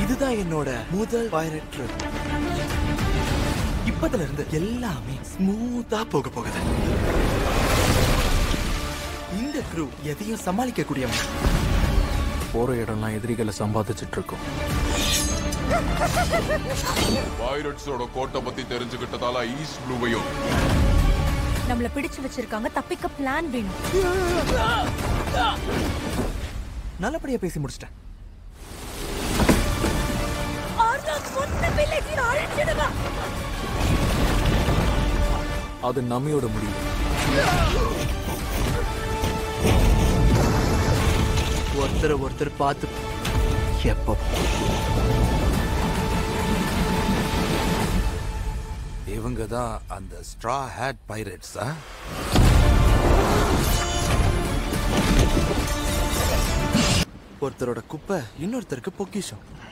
இதுதான் என்னோட முதல் பைரட் ட்ரிப் இப்பதுல இருந்து எல்லாமே ஸ்மூத்தா போக போகுது இந்த க்ரூ எதையும் சமாளிக்க கூடியவங்க போற இடம்லாம் எதிரிகளை சம்பாதிச்சிட்டு இருக்கோம் பைரட்ஸோட கோட்டை பத்தி தெரிஞ்சுக்கிட்டதால ஈஸ்ட் ப்ளூவையும் நம்மள பிடிச்சு வச்சிருக்காங்க தப்பிக்க பிளான் வேணும் நல்லபடியா பேசி முடிச்சிட்டேன் அது நம்மையோட முடிவு ஒருத்தரை ஒருத்தர் பார்த்து எப்போ இவங்க தான் அந்த ஸ்ட்ரா ஹேட் பைரட்ஸா ஒருத்தரோட குப்பை இன்னொருத்தருக்கு பொக்கிஷம்